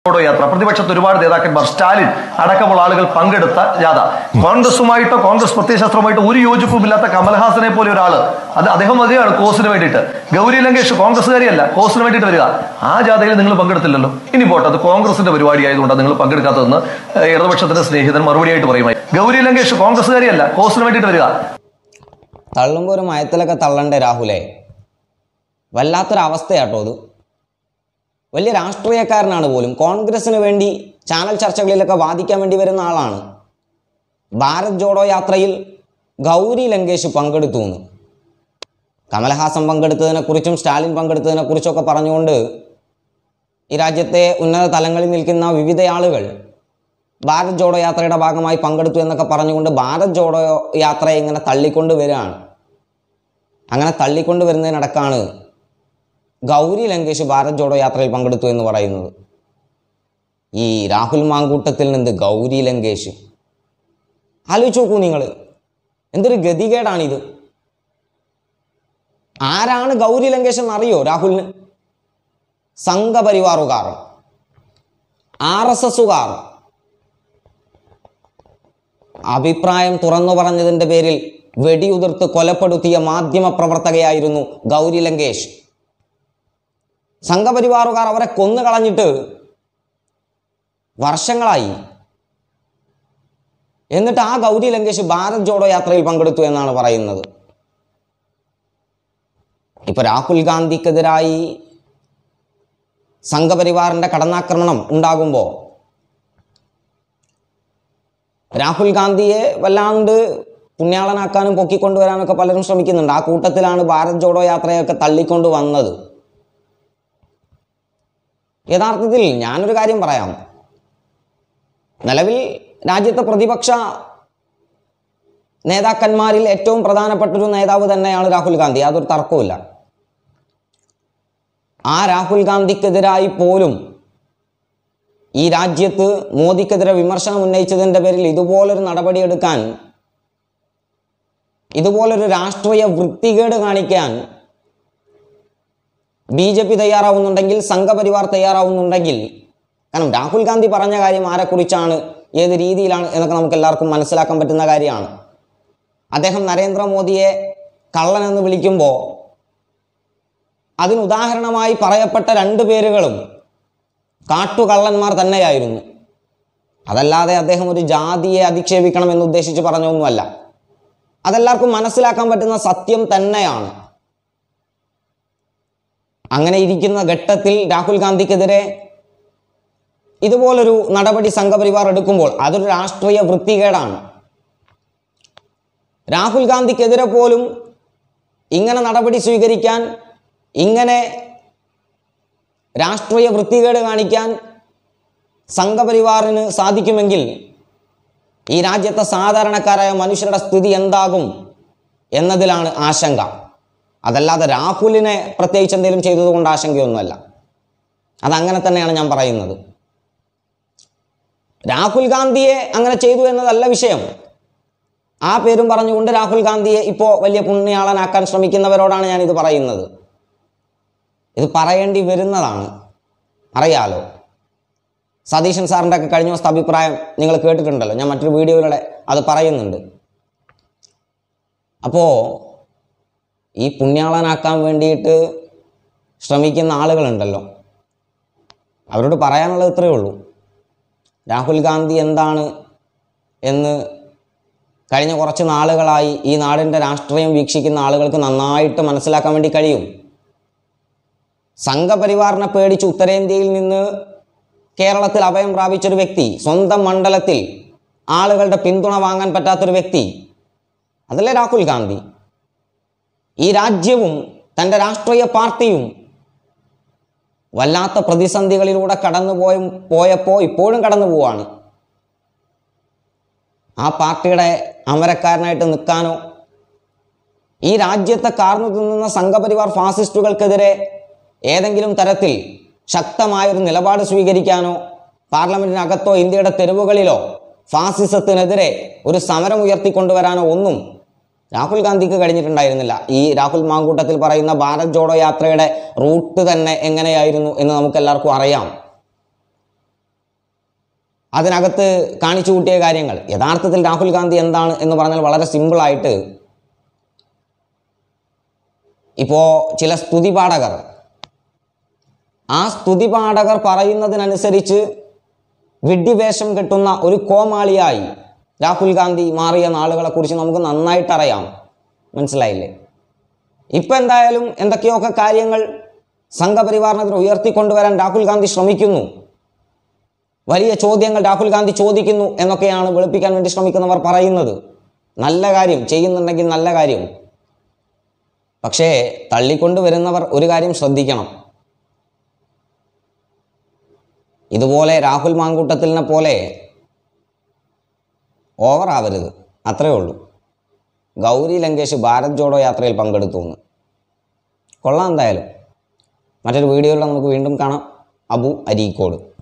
ജോഡോ യാത്ര പ്രതിപക്ഷത്ത് ഒരുപാട് നേതാക്കന്മാർ സ്റ്റാലിൻ അടക്കമുള്ള ആളുകൾ പങ്കെടുത്ത ജാഥ കോൺഗ്രസുമായിട്ടോ കോൺഗ്രസ് പ്രത്യയശാസ്ത്രമായിട്ടോ ഒരു യോജിപ്പുമില്ലാത്ത കമൽഹാസനെ പോലെ ഒരാള് അത് അദ്ദേഹം മതിയാണ് കോസിന് വേണ്ടിയിട്ട് ഗൗരി ലങ്കേഷ് കോൺഗ്രസ്സുകാരിയല്ല കോസിന് വേണ്ടിയിട്ട് വരിക ആ ജാഥയിൽ നിങ്ങൾ പങ്കെടുത്തില്ലല്ലോ ഇനി പോട്ടെ അത് കോൺഗ്രസിന്റെ പരിപാടി ആയതുകൊണ്ട് നിങ്ങൾ പങ്കെടുക്കാത്തതെന്ന് ഏഹ്, ഇടതുപക്ഷത്തിന്റെ സ്നേഹിതൻ മറുപടിയായിട്ട് പറയുമായി ഗൗരി ലങ്കേഷ് കോൺഗ്രസ്സുകാരിയല്ല കോസിന് വേണ്ടിയിട്ട് വരിക തള്ളുമ്പോൾ ഒരു മയത്തിലൊക്കെ തള്ളണ്ടേ രാഹുലേ വല്ലാത്തൊരവസ്ഥയാട്ടോ അത് വലിയ രാഷ്ട്രീയക്കാരനാണ് പോലും കോൺഗ്രസിന് വേണ്ടി ചാനൽ ചർച്ചകളിലൊക്കെ വാദിക്കാൻ വേണ്ടി വരുന്ന ആളാണ് ഭാരത് ജോഡോ യാത്രയിൽ ഗൗരി ലങ്കേഷ് പങ്കെടുത്തു എന്ന് കമൽഹാസൻ പങ്കെടുത്തതിനെക്കുറിച്ചും സ്റ്റാലിൻ പങ്കെടുത്തതിനെക്കുറിച്ചൊക്കെ പറഞ്ഞുകൊണ്ട് ഈ രാജ്യത്തെ ഉന്നത തലങ്ങളിൽ നിൽക്കുന്ന വിവിധ ആളുകൾ ഭാരത് ജോഡോ യാത്രയുടെ ഭാഗമായി പങ്കെടുത്തു എന്നൊക്കെ പറഞ്ഞുകൊണ്ട് ഭാരത് ജോഡോ യാത്രയെ ഇങ്ങനെ തള്ളിക്കൊണ്ട് വരികയാണ് അങ്ങനെ തള്ളിക്കൊണ്ട് വരുന്നതിനിടക്കാണ് ഗൗരി ലങ്കേഷ് ഭാരത് ജോഡോ യാത്രയിൽ പങ്കെടുത്തു എന്ന് പറയുന്നത് ഈ രാഹുൽ മാങ്കൂട്ടത്തിൽ നിന്ന് ഗൗരി ലങ്കേഷ് ആലോചിച്ച് നോക്കൂ നിങ്ങൾ എന്തൊരു ഗതികേടാണിത് ആരാണ് ഗൗരി ലങ്കേഷ് എന്നറിയോ രാഹുലിന് സംഘപരിവാറുകാർ ആർ എസ് എസുകാർ അഭിപ്രായം തുറന്നു പറഞ്ഞതിന്റെ പേരിൽ വെടിയുതിർത്ത് കൊലപ്പെടുത്തിയ മാധ്യമ പ്രവർത്തകയായിരുന്നു ഗൗരി ലങ്കേഷ് സംഘപരിവാറുകാർ അവരെ കൊന്നു കളഞ്ഞിട്ട് വർഷങ്ങളായി എന്നിട്ട് ആ ഗൗരി ലങ്കേഷ് ഭാരത് ജോഡോ യാത്രയിൽ പങ്കെടുത്തു എന്നാണ് പറയുന്നത് ഇപ്പൊ രാഹുൽ ഗാന്ധിക്കെതിരായി സംഘപരിവാറിന്റെ കടന്നാക്രമണം ഉണ്ടാകുമ്പോൾ രാഹുൽ ഗാന്ധിയെ വല്ലാണ്ട് പുണ്യാളനാക്കാനും പൊക്കിക്കൊണ്ടുവരാനൊക്കെ പലരും ശ്രമിക്കുന്നുണ്ട് ആ കൂട്ടത്തിലാണ് ഭാരത് ജോഡോ യാത്രയൊക്കെ തള്ളിക്കൊണ്ട് വന്നത് യഥാർത്ഥത്തിൽ ഞാനൊരു കാര്യം പറയാം നിലവിൽ രാജ്യത്തെ പ്രതിപക്ഷ നേതാക്കന്മാരിൽ ഏറ്റവും പ്രധാനപ്പെട്ട ഒരു നേതാവ് തന്നെയാണ് രാഹുൽ ഗാന്ധി യാതൊരു തർക്കവുമില്ല ആ രാഹുൽ ഗാന്ധിക്കെതിരായി പോലും ഈ രാജ്യത്ത് മോദിക്കെതിരെ വിമർശനം ഉന്നയിച്ചതിൻ്റെ പേരിൽ ഇതുപോലൊരു നടപടിയെടുക്കാൻ ഇതുപോലൊരു രാഷ്ട്രീയ വൃത്തികേട് കാണിക്കാൻ ബി ജെ പി തയ്യാറാവുന്നുണ്ടെങ്കിൽ സംഘപരിവാർ തയ്യാറാവുന്നുണ്ടെങ്കിൽ കാരണം രാഹുൽ ഗാന്ധി പറഞ്ഞ കാര്യം ആരെക്കുറിച്ചാണ് ഏത് രീതിയിലാണ് എന്നൊക്കെ നമുക്ക് എല്ലാവർക്കും മനസ്സിലാക്കാൻ പറ്റുന്ന കാര്യമാണ് അദ്ദേഹം നരേന്ദ്രമോദിയെ കള്ളൻ എന്ന് വിളിക്കുമ്പോൾ അതിന് ഉദാഹരണമായി പറയപ്പെട്ട രണ്ട് പേരുകളും കാട്ടുകള്ളന്മാർ തന്നെയായിരുന്നു അതല്ലാതെ അദ്ദേഹം ഒരു ജാതിയെ അധിക്ഷേപിക്കണം എന്ന് ഉദ്ദേശിച്ച് പറഞ്ഞൊന്നുമല്ല അതെല്ലാവർക്കും മനസ്സിലാക്കാൻ പറ്റുന്ന സത്യം തന്നെയാണ് അങ്ങനെ ഇരിക്കുന്ന ഘട്ടത്തിൽ രാഹുൽ ഗാന്ധിക്കെതിരെ ഇതുപോലൊരു നടപടി സംഘപരിവാർ എടുക്കുമ്പോൾ അതൊരു രാഷ്ട്രീയ വൃത്തികേടാണ് രാഹുൽ ഗാന്ധിക്കെതിരെ പോലും ഇങ്ങനെ നടപടി സ്വീകരിക്കാൻ ഇങ്ങനെ രാഷ്ട്രീയ വൃത്തികേട് കാണിക്കാൻ സംഘപരിവാറിന് സാധിക്കുമെങ്കിൽ ഈ രാജ്യത്തെ സാധാരണക്കാരായ മനുഷ്യരുടെ സ്ഥിതി എന്താകും എന്നതിലാണ് ആശങ്ക അതല്ലാതെ രാഹുലിനെ പ്രത്യേകിച്ച് എന്തെങ്കിലും ചെയ്തതുകൊണ്ട് ആശങ്കയൊന്നുമല്ല അതങ്ങനെ തന്നെയാണ് ഞാൻ പറയുന്നത് രാഹുൽ ഗാന്ധിയെ അങ്ങനെ ചെയ്തു എന്നതല്ല വിഷയം ആ പേരും പറഞ്ഞുകൊണ്ട് രാഹുൽ ഗാന്ധിയെ ഇപ്പോൾ വലിയ പുണ്യാളനാക്കാൻ ശ്രമിക്കുന്നവരോടാണ് ഞാൻ ഇത് പറയുന്നത് ഇത് പറയേണ്ടി വരുന്നതാണ് അറിയാലോ സതീശൻ സാറിൻ്റെ ഒക്കെ കഴിഞ്ഞ ദിവസത്തെ അഭിപ്രായം നിങ്ങൾ കേട്ടിട്ടുണ്ടല്ലോ ഞാൻ മറ്റൊരു വീഡിയോയിലൂടെ അത് പറയുന്നുണ്ട് അപ്പോൾ ഈ പുണ്യാളനാക്കാൻ വേണ്ടിയിട്ട് ശ്രമിക്കുന്ന ആളുകളുണ്ടല്ലോ അവരോട് പറയാനുള്ളത് ഇത്രയേ ഉള്ളൂ രാഹുൽ ഗാന്ധി എന്താണ് എന്ന് കഴിഞ്ഞ കുറച്ച് നാളുകളായി ഈ നാടിൻ്റെ രാഷ്ട്രീയം വീക്ഷിക്കുന്ന ആളുകൾക്ക് നന്നായിട്ട് മനസ്സിലാക്കാൻ വേണ്ടി കഴിയും സംഘപരിവാറിനെ പേടിച്ച് ഉത്തരേന്ത്യയിൽ നിന്ന് കേരളത്തിൽ അഭയം പ്രാപിച്ചൊരു വ്യക്തി സ്വന്തം മണ്ഡലത്തിൽ ആളുകളുടെ പിന്തുണ വാങ്ങാൻ പറ്റാത്തൊരു വ്യക്തി അതല്ലേ രാഹുൽ ഗാന്ധി ഈ രാജ്യവും തൻ്റെ രാഷ്ട്രീയ പാർട്ടിയും വല്ലാത്ത പ്രതിസന്ധികളിലൂടെ കടന്നുപോയ പോയപ്പോൾ ഇപ്പോഴും കടന്നു പോവാണ് ആ പാർട്ടിയുടെ അമരക്കാരനായിട്ട് നിൽക്കാനോ ഈ രാജ്യത്തെ കാർന്നു തിന്നുന്ന സംഘപരിവാർ ഫാസിസ്റ്റുകൾക്കെതിരെ ഏതെങ്കിലും തരത്തിൽ ശക്തമായൊരു നിലപാട് സ്വീകരിക്കാനോ പാർലമെന്റിനകത്തോ ഇന്ത്യയുടെ തെരുവുകളിലോ ഫാസിസത്തിനെതിരെ ഒരു സമരം ഉയർത്തിക്കൊണ്ടുവരാനോ ഒന്നും രാഹുൽ ഗാന്ധിക്ക് കഴിഞ്ഞിട്ടുണ്ടായിരുന്നില്ല ഈ രാഹുൽ മാങ്കൂട്ടത്തിൽ പറയുന്ന ഭാരത് ജോഡോ യാത്രയുടെ റൂട്ട് തന്നെ എങ്ങനെയായിരുന്നു എന്ന് നമുക്ക് എല്ലാവർക്കും അറിയാം അതിനകത്ത് കാണിച്ചു കൂട്ടിയ കാര്യങ്ങൾ യഥാർത്ഥത്തിൽ രാഹുൽ ഗാന്ധി എന്താണ് എന്ന് പറഞ്ഞാൽ വളരെ സിമ്പിളായിട്ട് ഇപ്പോൾ ചില സ്തുതിപാഠകർ ആ സ്തുതിപാഠകർ പറയുന്നതിനനുസരിച്ച് വിഡ്ഢിവേഷം കെട്ടുന്ന ഒരു കോമാളിയായി രാഹുൽ ഗാന്ധി മാറിയ നാളുകളെക്കുറിച്ച് നമുക്ക് നന്നായിട്ടറിയാം മനസ്സിലായില്ലേ ഇപ്പം എന്തായാലും എന്തൊക്കെയൊക്കെ കാര്യങ്ങൾ സംഘപരിവാറിനെതിരെ ഉയർത്തിക്കൊണ്ടുവരാൻ രാഹുൽ ഗാന്ധി ശ്രമിക്കുന്നു വലിയ ചോദ്യങ്ങൾ രാഹുൽ ഗാന്ധി ചോദിക്കുന്നു എന്നൊക്കെയാണ് വെളുപ്പിക്കാൻ വേണ്ടി ശ്രമിക്കുന്നവർ പറയുന്നത് നല്ല കാര്യം ചെയ്യുന്നുണ്ടെങ്കിൽ നല്ല കാര്യം പക്ഷേ തള്ളിക്കൊണ്ടുവരുന്നവർ ഒരു കാര്യം ശ്രദ്ധിക്കണം ഇതുപോലെ രാഹുൽ മാങ്കൂട്ടത്തിലിനെ പോലെ ഓവർ ആവരുത് അത്രേ ഉള്ളൂ ഗൗരി ലങ്കേഷ് ഭാരത് ജോഡോ യാത്രയിൽ പങ്കെടുത്തു എന്ന് കൊള്ളാം എന്തായാലും മറ്റൊരു വീഡിയോയിൽ നമുക്ക് വീണ്ടും കാണാം അബു അരീക്കോട്